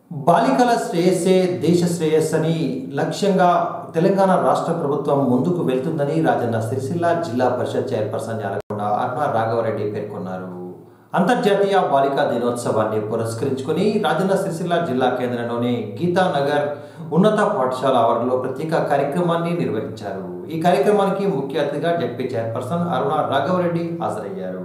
బాలికల శ్రేయస్సే దేశ శ్రేయస్సని లక్ష్యంగా తెలంగాణ రాష్ట్ర ప్రభుత్వం ముందుకు వెళ్తుందని రాజన్న సిరిసిల్ల జిల్లా పరిషత్ చైర్పర్సన్ యాలకొండ అరుణ రాఘవరెడ్డి పేర్కొన్నారు అంతర్జాతీయ బాలికా దినోత్సవాన్ని పురస్కరించుకొని రాజన్న సిరిసిల్ల జిల్లా కేంద్రంలోని గీతానగర్ ఉన్నత పాఠశాల ఆవరణలో ప్రత్యేక కార్యక్రమాన్ని నిర్వహించారు ఈ కార్యక్రమానికి ముఖ్య అతిథిగా జడ్పీ చైర్పర్సన్ అరుణ రాఘవరెడ్డి హాజరయ్యారు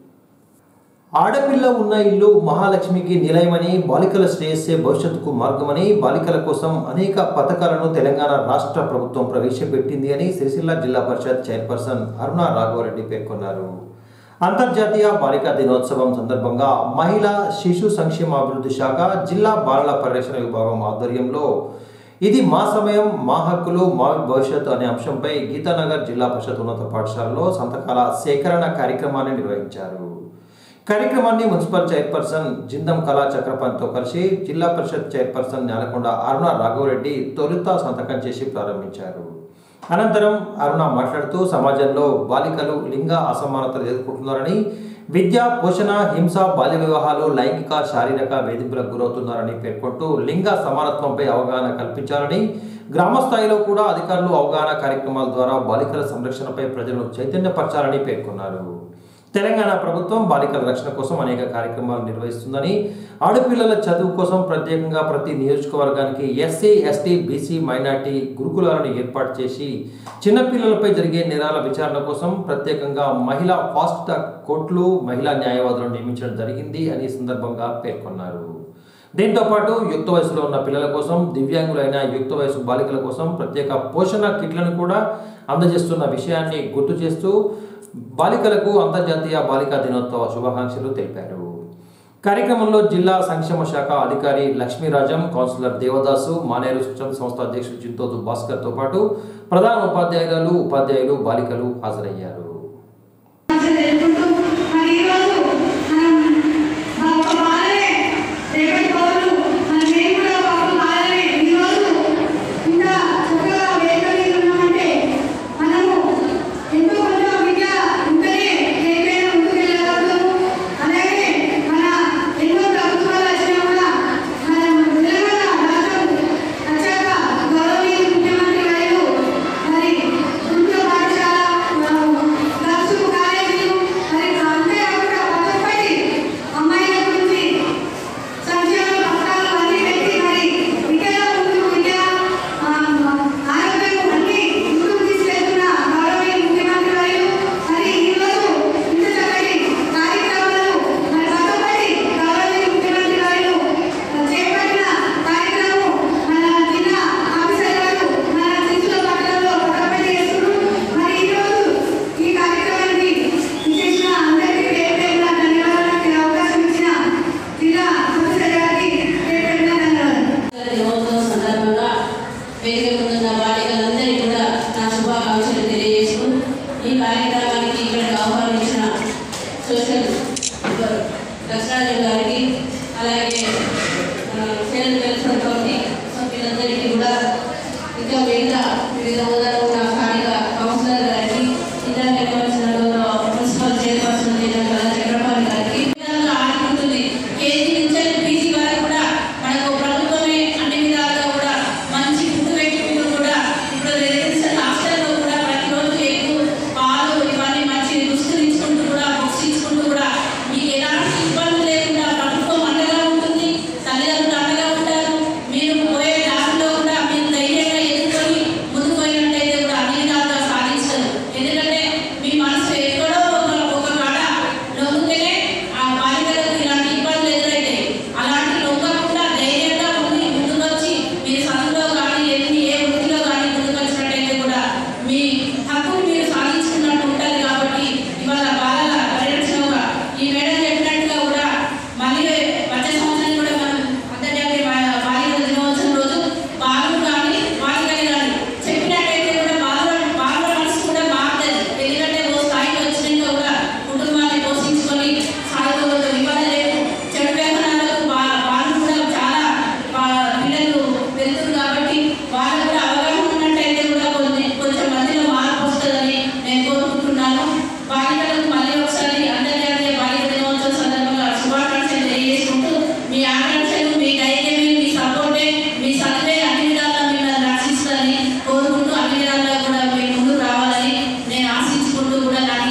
ఆడపిల్ల ఉన్న ఇల్లు మహాలక్ష్మికి నిలయమని బాలికల శ్రేయస్సే భవిష్యత్తుకు మార్గమని బాలికల కోసం అనేక పథకాలను తెలంగాణ రాష్ట్ర ప్రభుత్వం ప్రవేశపెట్టింది అని సిరిసిల్ల జిల్లా పరిషత్ చైర్పర్సన్ అరుణ రాఘవరెడ్డి పేర్కొన్నారు అంతర్జాతీయ బాలికా దినోత్సవం సందర్భంగా మహిళా శిశు సంక్షేమ అభివృద్ధి శాఖ జిల్లా బాలల పరిరక్షణ విభాగం ఆధ్వర్యంలో ఇది మా సమయం మా హక్కులు మా భవిష్యత్తు అనే అంశంపై గీతానగర్ జిల్లా పరిషత్ ఉన్నత పాఠశాలలో సంతకాల సేకరణ కార్యక్రమాన్ని నిర్వహించారు కార్యక్రమాన్ని మున్సిపల్ చైర్పర్సన్ జిందం కళా చక్రపాణితో కలిసి జిల్లా పరిషత్ చైర్పర్సన్ నేలకొండ అరుణ రాఘవరెడ్డి తొలుత సంతకం చేసి ప్రారంభించారు అనంతరం అరుణ మాట్లాడుతూ సమాజంలో బాలికలు లింగ అసమానతలు ఎదుర్కొంటున్నారని విద్య పోషణ హింస బాల్య వివాహాలు లైంగిక శారీరక వేధింపులకు గురవుతున్నారని పేర్కొంటూ లింగ సమానత్వంపై అవగాహన కల్పించాలని గ్రామ స్థాయిలో కూడా అధికారులు అవగాహన కార్యక్రమాల ద్వారా బాలికల సంరక్షణపై ప్రజలను చైతన్యపరచాలని పేర్కొన్నారు తెలంగాణ ప్రభుత్వం బాలికల రక్షణ కోసం అనేక కార్యక్రమాలు నిర్వహిస్తుందని ఆడపిల్లల చదువు కోసం ప్రత్యేకంగా ప్రతి నియోజకవర్గానికి ఎస్సీ ఎస్టీ బీసీ మైనార్టీ గురుకులాలను ఏర్పాటు చేసి చిన్నపిల్లలపై జరిగే నేరాల విచారణ కోసం ప్రత్యేకంగా మహిళా ఫాస్ట్ ట్రాక్ కోర్టులు మహిళా న్యాయవాదులను నియమించడం జరిగింది అని ఈ సందర్భంగా పేర్కొన్నారు దీంతో పాటు యుక్త వయసులో ఉన్న పిల్లల కోసం దివ్యాంగులైన యుక్త వయసు బాలికల కోసం ప్రత్యేక పోషణ కిట్లను కూడా అందజేస్తున్న విషయాన్ని గుర్తు చేస్తూ బాలికలకు అంతర్జాతీయ బాలికా దినోత్సవ శుభాకాంక్షలు తెలిపారు కార్యక్రమంలో జిల్లా సంక్షేమ శాఖ అధికారి లక్ష్మీరాజం కౌన్సిలర్ దేవదాసు మానేరు శిక్షణ సంస్థ అధ్యక్షుడు చింతోతు భాస్కర్తో పాటు ప్రధాన ఉపాధ్యాయులు ఉపాధ్యాయులు బాలికలు హాజరయ్యారు తెలుసుకుంటూ మరి ఈరోజు మనం ఒక బాలనే రేపటి పౌరులు మన మేము కూడా ఒక బాలనే ఈరోజు ఇంత చక్కగా వేదిక మీద ఉన్నామంటే మనము ఎంతో కొంచెం విద్య ఉంటేనే ఏదైనా ముందుకు వెళ్ళగలుగుతాము అలాగే మన ఎన్నో ప్రభుత్వాలు వచ్చినా కూడా మన తెలంగాణ రాష్ట్రం వచ్చాక గౌరవనీయ ముఖ్యమంత్రి గారు మరి ఉన్నత పాఠశాల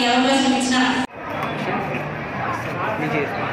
ఈ అవకాశం ఇచ్చిన